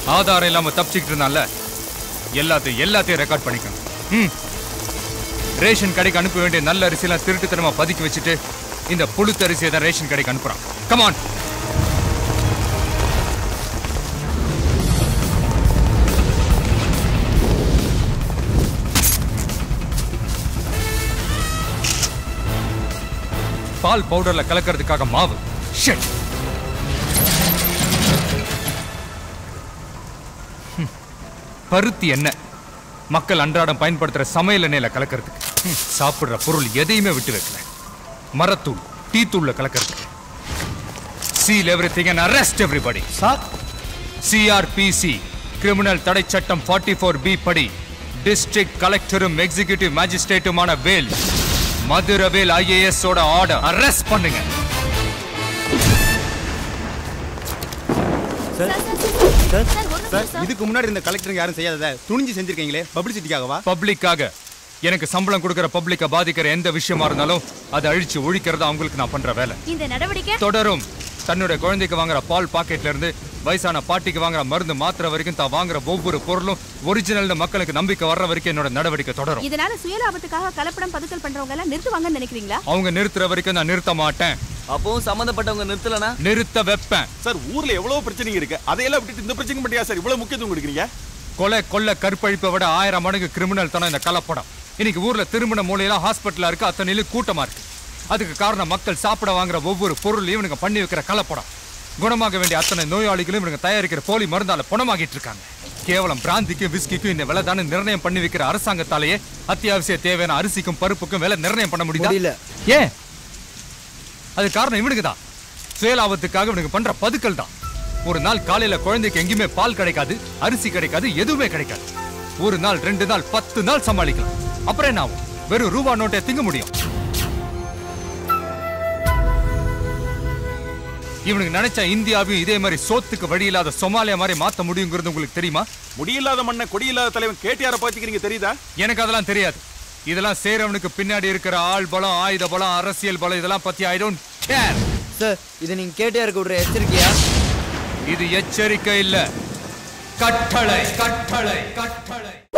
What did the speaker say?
ஆதாரம் இல்லாம தப்பிச்சுக்கிட்டு இருந்தான்ல எல்லாத்தையும் எல்லாத்தையும் ரெக்கார்ட் பண்ணிக்கணும் ம் ரேஷன் கடைக்கு அனுப்ப வேண்டிய நல்ல அரிசியெல்லாம் திருட்டுத்தனமா பதுக்கி வச்சுட்டு இந்த புழுத்த அரிசியை தான் ரேஷன் கடைக்கு அனுப்புறான் கமான் பால் பவுடர்ல கலக்கிறதுக்காக மாவு ஷிட் பருத்தி எண்ணெய் மக்கள் அன்றாடம் பயன்படுத்துற சமையல் எண்ணெயில கலக்கிறதுக்கு ஹம், சாப்பிடுற பொருள் எதையுமே விட்டு வைக்கல மரத்தூள் டீ தூள்ல கலக்கிறதுக்கு seal everything and arrest everybody sir CrPC criminal தடை சட்டம் 44 ஃபோர் பி படி டிஸ்ட்ரிக்ட் கலெக்டரும் எக்ஸிகியூட்டிவ் மேஜிஸ்ட்ரேட்டுமான வேல் மதுரவேல் ஐஏஎஸ் ஓட ஆர்டர் அரெஸ்ட் பண்ணுங்க சார் சார் சார் ஒரு நிமிஷம் சார் இதுக்கு முன்னாடி இந்த கலெக்டர் யாரும் செய்யாதத துணிஞ்சு செஞ்சிருக்கீங்களே பப்ளிசிட்டிக்காகவா பப்ளிக்காக எனக்கு சம்பளம் கொடுக்கிற பப்ளிக்க பாதிக்கிற எந்த விஷயமா இருந்தாலும் அதை அழிச்சு ஒழிக்கிறது அவங்களுக்கு நான் பண்ற வேலை இந்த நடவடிக்கை தொடரும் தன்னுடைய குழந்தைக்கு வாங்குற பால் பாக்கெட்ல இருந்து வயசான பாட்டிக்கு வாங்குற மருந்து மாத்திரை வரைக்கும் தான் வாங்குற ஒவ்வொரு பொருளும் ஒரிஜினல் மக்களுக்கு நம்பிக்கை வர்ற வரைக்கும் என்னோட நடவடிக்கை தொடரும் இதனால சுயலாபத்துக்காக கலப்படம் பதுக்கல் பண்றவங்க எல்லாம் நிறுத்துவாங்கன்னு நினைக்கிறீங்களா அவங்க நிறுத்துற வரைக்கும் நான் நிறுத்த மாட்டேன் அப்பவும் சம்பந்தப்பட்டவங்க நிறுத்தலனா நிறுத்த வைப்பேன் சார் ஊர்ல எவ்வளவு பிரச்சனைங்க இருக்கு அதையெல்லாம் விட்டுட்டு இந்த பிரச்சனை பண்ணியா சார் இவ்வளவு முக்கியத்துவம் கொடுக்குறீங்க கொலை கொள்ள கற்பழிப்பை விட ஆயிரம் மடங்கு கிரிமினல் தானே இந்த கலப்படம் இன்னைக்கு ஊர்ல திருமண மூலையெல்லாம் ஹாஸ்பிட்டலா இருக்கு அத்தனையிலும் கூட்டமா இருக்கு அதுக்கு காரணம் மக்கள் சாப்பிட வாங்குற ஒவ்வொரு பொருளையும் இவனுங்க பண்ணி வைக்கிற கலப்படம் குணமாக வேண்டிய அத்தனை நோயாளிகளும் இவனுங்க தயாரிக்கிற போலி மருந்தால பணமாகிட்டு இருக்காங்க கேவலம் பிராந்திக்கும் விஸ்கிக்கும் இந்த விலை தானே நிர்ணயம் பண்ணி வைக்கிற அரசாங்கத்தாலேயே அத்தியாவசிய தேவையான அரிசிக்கும் பருப்புக்கும் விலை நிர்ணயம் பண்ண முடியுதா முடியல. ஏன் அது காரணம் இவனுக்கு தான் சுயலாபத்துக்காக இவனுக்கு பண்ற பதுக்கல் தான் ஒரு நாள் காலையில குழந்தைக்கு எங்கேயுமே பால் கிடைக்காது அரிசி கிடைக்காது எதுவுமே கிடைக்காது ஒரு நாள் ரெண்டு நாள் பத்து நாள் சமாளிக்கலாம் அப்புறம் என்ன ஆகும் வெறும் ரூபா நோட்டை திங்க முடியும் இவனுக்கு நினைச்சா இந்தியாவையும் இதே மாதிரி சோத்துக்கு வழி இல்லாத சொமாலியா மாதிரி மாத்த முடியுங்கிறது உங்களுக்கு தெரியுமா முடியில்லாத மண்ணை கொடியில்லாத தலைவன் கேட்டியார பாத்துக்கிறீங்க தெரியுதா எனக்கு அதெல்லாம் தெரியாது இதெல்லாம் சேரவனுக்கு பின்னாடி இருக்கிற ஆள் பலம் ஆயுத பலம் அரசியல் பலம் இதெல்லாம் பத்தி ஐ டோன்ட் கேர் சார் இதை நீங்க கேட்டே இருக்க விடுற எச்சரிக்கையா இது எச்சரிக்கை இல்ல கட்டளை கட்டளை கட்டளை